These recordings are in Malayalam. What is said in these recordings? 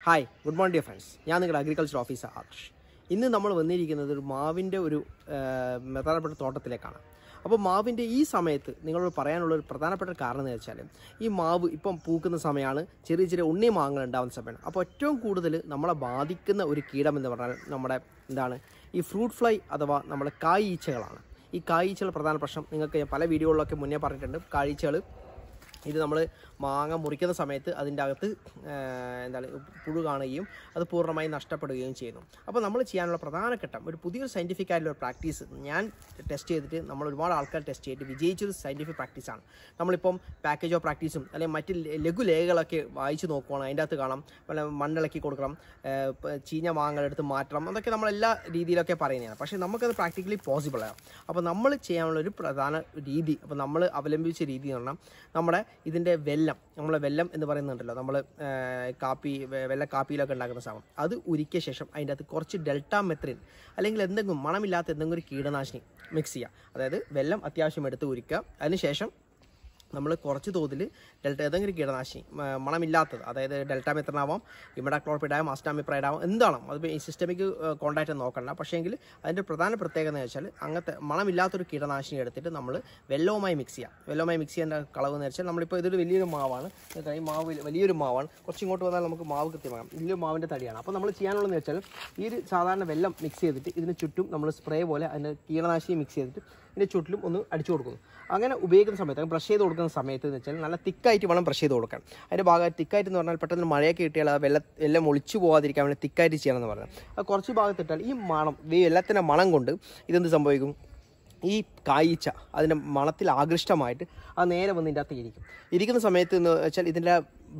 hi good morning dear friends ഞാൻ നിങ്ങളുടെ അഗ്രികൾച്ചർ ഓഫീസർ ആദർശ് ഇന്ന് നമ്മൾ വന്നിരിക്കുന്നത് ഒരു മാവിൻ്റെ ഒരു ആ, പ്രധാനപ്പെട്ട തോട്ടത്തിലേക്കാണ് അപ്പോൾ മാവിൻ്റെ ഈ സമയത്ത് നിങ്ങളോട് പറയാനുള്ള ഒരു പ്രധാനപ്പെട്ട കാരണം എന്ന് വെച്ചാൽ ഈ മാവ് ഇപ്പം പൂക്കുന്ന സമയമാണ് ചെറിയ ചെറിയ ഉണ്ണി മാങ്ങകൾ ഉണ്ടാകുന്ന സമയമാണ് അപ്പോൾ ഏറ്റവും കൂടുതൽ നമ്മളെ ബാധിക്കുന്ന ഒരു കീടം എന്ന് പറഞ്ഞാൽ നമ്മുടെ എന്താണ് ഈ ഫ്രൂട്ട് ഫ്ലൈ അഥവാ നമ്മുടെ കായീച്ചകളാണ് ഈ കായീച്ചകൾ പ്രധാന പ്രശ്നം നിങ്ങൾക്ക് ഞാൻ പല വീഡിയോകളിലൊക്കെ മുന്നേ പറഞ്ഞിട്ടുണ്ട് കായീച്ചകൾ ഇത് നമ്മൾ മാങ്ങ മുറിക്കുന്ന സമയത്ത് അതിൻ്റെ അകത്ത് ആ, എന്താണ് പുഴു കാണുകയും അത് പൂർണ്ണമായി നഷ്ടപ്പെടുകയും ചെയ്യുന്നു അപ്പോൾ നമ്മൾ ചെയ്യാനുള്ള പ്രധാന ഘട്ടം ഒരു പുതിയൊരു സയൻറ്റിഫിക് ആയിട്ടുള്ള ഒരു പ്രാക്ടീസ് ഞാൻ ടെസ്റ്റ് ചെയ്തിട്ട് നമ്മൾ ഒരുപാട് ആൾക്കാർ ടെസ്റ്റ് ചെയ്തിട്ട് വിജയിച്ചൊരു സയൻറ്റിഫിക് പ്രാക്ടീസാണ് നമ്മളിപ്പം പാക്കേജ് ഓഫ് പ്രാക്ടീസും അല്ലെങ്കിൽ മറ്റ് ലഘുലേഖകളൊക്കെ വായിച്ച് നോക്കുകയാണ് അതിൻ്റെ അകത്ത് കാണാം വല്ല മണ്ണിളക്കി കൊടുക്കണം ആ, പ- ചീഞ്ഞ മാങ്ങകൾ എടുത്ത് മാറ്റണം അതൊക്കെ നമ്മൾ എല്ലാ രീതിയിലൊക്കെ പറയുന്നതാണ് പക്ഷേ നമുക്കത് പ്രാക്ടിക്കലി പോസിബിൾ ആണ് അപ്പോൾ നമ്മൾ ചെയ്യാനുള്ള ഒരു പ്രധാന രീതി അപ്പോൾ നമ്മൾ അവലംബിച്ച രീതി എന്ന് പറഞ്ഞാൽ നമ്മുടെ ഇതിൻ്റെ വെല്ലം നമ്മളെ വെല്ലം എന്ന് പറയുന്നുണ്ടല്ലോ നമ്മൾ കാപ്പി വെ- വെള്ള കാപ്പിയിലൊക്കെ ഉണ്ടാക്കുന്ന സാധനം അത് ഉരുക്കിയ ശേഷം അതിൻ്റെ അകത്ത് കുറച്ച് ഡെൽറ്റ മെത്രിൻ അല്ലെങ്കിൽ എന്തെങ്കിലും മണമില്ലാത്ത എന്തെങ്കിലും ഒരു കീടനാശിനി മിക്സ് ചെയ്യുക അതായത് വെല്ലം അത്യാവശ്യം എടുത്ത് ഉരുക്കുക അതിനുശേഷം നമ്മൾ കുറച്ച് തോതിൽ ഡെൽറ്റ ഏതെങ്കിലും കീടനാശിനി മ- മണമില്ലാത്തത് അതായത് ഡെൽറ്റ മെത്രനാവാം ഇമിഡാക്ലോർപ്പിഡ് ആവാം അസ്റ്റാമിപ്രൈഡ് ആവാം എന്താണോ അത് ഈ സിസ്റ്റമിക് കോൺടാക്റ്റ് നോക്കണ്ട പക്ഷേങ്കിൽ അതിൻ്റെ പ്രധാന പ്രത്യേകത എന്ന് വെച്ചാൽ അങ്ങനത്തെ മണമില്ലാത്തൊരു കീടനാശിനി എടുത്തിട്ട് നമ്മൾ വെള്ളവുമായി മിക്സ് ചെയ്യാം വെള്ളവുമായി മിക്സ് ചെയ്യേണ്ട കളവ് എന്ന് വെച്ചാൽ നമ്മളിപ്പോൾ ഇതൊരു വലിയൊരു മാവാണ് ഇതാ ഈ മാവ് വലി- വലിയൊരു മാവാണ് കുറച്ച് ഇങ്ങോട്ട് വന്നാൽ നമുക്ക് മാവ് കൃത്യമാകാം വലിയൊരു മാവിൻ്റെ തടിയാണ് അപ്പോൾ നമ്മൾ ചെയ്യാനുള്ളതെന്ന് വെച്ചാൽ ഈ ഒരു സാധാരണ വെള്ളം മിക്സ് ചെയ്തിട്ട് ഇതിന് ചുറ്റും നമ്മൾ സ്പ്രേ പോലെ അതിൻ്റെ കീടനാശിനി മിക്സ് ചെയ്തിട്ട് ഇതിൻ്റെ ചുറ്റിലും ഒന്ന് അടിച്ചു കൊടുക്കുന്നു അങ്ങനെ ഉപയോഗിക്കുന്ന സമയത്ത് ബ്രഷ് ചെയ്ത് കൊടുക്കുന്ന സമയത്ത് എന്ന് വെച്ചാൽ നല്ല തിക്കായിട്ട് വേണം ബ്രഷ് ചെയ്ത് കൊടുക്കാൻ അതിൻ്റെ ഭാഗം തിക്കായിട്ട് എന്ന് പറഞ്ഞാൽ പെട്ടെന്ന് മഴയൊക്കെ കിട്ടിയാൽ ആ വെള്ളം എല്ലാം ഒളിച്ചു പോകാതിരിക്കാൻ വേണ്ടി തിക്കായിട്ട് ചെയ്യണം എന്ന് പറഞ്ഞാൽ അത് കുറച്ച് ഭാഗത്തിട്ടാൽ ഈ മണം ഈ വെള്ളത്തിൻ്റെ മണം കൊണ്ട് ഇതെന്ത് സംഭവിക്കും ഈ കായ്ച്ച അതിൻ്റെ മണത്തിൽ ആകൃഷ്ടമായിട്ട് അത് നേരെ വന്ന് ഇതിൻ്റെ അകത്ത് ഇരിക്കും ഇരിക്കുന്ന സമയത്ത് എന്ന് വെച്ചാൽ ഇതിൻ്റെ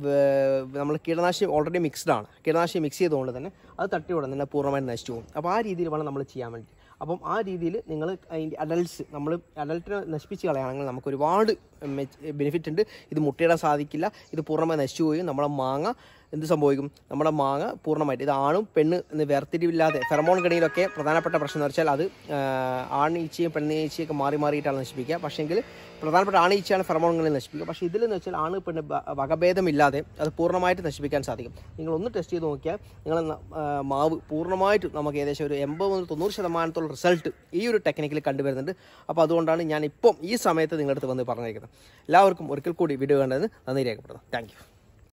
നമ്മൾ കീടനാശിനി ഓൾറെഡി മിക്സ്ഡ് ആണ് കീടനാശിനി മിക്സ് ചെയ്തുകൊണ്ട് തന്നെ അത് തട്ടി ഉടനെ തന്നെ പൂർണ്ണമായിട്ട് നശിച്ചു പോകും അപ്പോൾ ആ രീതിയിൽ വേണം നമ്മൾ ചെയ്യാൻ വേണ്ടി അപ്പം ആ രീതിയിൽ നിങ്ങൾ അതിൻ്റെ അഡൽട്ട്സ് നമ്മൾ അഡൽട്ടിനെ നശിപ്പിച്ച് കളയുകയാണെങ്കിൽ നമുക്ക് ഒരുപാട് ബെനിഫിറ്റ് ഉണ്ട് ഇത് മുട്ടയിടാൻ സാധിക്കില്ല ഇത് പൂർണ്ണമായി നശിച്ചു പോയും നമ്മളെ മാങ്ങ എന്ത് സംഭവിക്കും നമ്മുടെ മാങ്ങ പൂർണ്ണമായിട്ട് ഇത് ആണും പെണ്ണ് എന്ന് വേർതിരിവില്ലാതെ ഫെറമോൺ കണിയിലൊക്കെ പ്രധാനപ്പെട്ട പ്രശ്നം എന്ന് വെച്ചാൽ അത് ആണീച്ചയും പെണ്ണീച്ചയൊക്കെ മാറി മാറിയിട്ടാണ് നശിപ്പിക്കുക പക്ഷേങ്കിൽ പ്രധാനപ്പെട്ട ആണീച്ചയാണ് ഫെറമോൺ കണി നശിപ്പിക്കുക പക്ഷേ ഇതിലെന്ന് വെച്ചാൽ ആണ് പെണ്ണ് ബ- വകഭേദമില്ലാതെ അത് പൂർണ്ണമായിട്ട് നശിപ്പിക്കാൻ സാധിക്കും നിങ്ങൾ ഒന്ന് ടെസ്റ്റ് ചെയ്ത് നോക്കിയാൽ നിങ്ങൾ മാവ് പൂർണ്ണമായിട്ടും നമുക്ക് ഏകദേശം ഒരു എൺപത് മുതൽ തൊണ്ണൂറ് ശതമാനത്തോളം റിസൾട്ട് ഈ ഒരു ടെക്നിക്കിൽ കണ്ടുവരുന്നുണ്ട് അപ്പോൾ അതുകൊണ്ടാണ് ഞാൻ ഇപ്പം ഈ സമയത്ത് നിങ്ങളുടെ അടുത്ത് വന്ന് പറഞ്ഞിരിക്കുന്നത് എല്ലാവർക്കും ഒരിക്കൽ കൂടി വീഡിയോ കണ്ടതിന് നന്ദി രേഖപ്പെടുന്നു താങ്ക് യു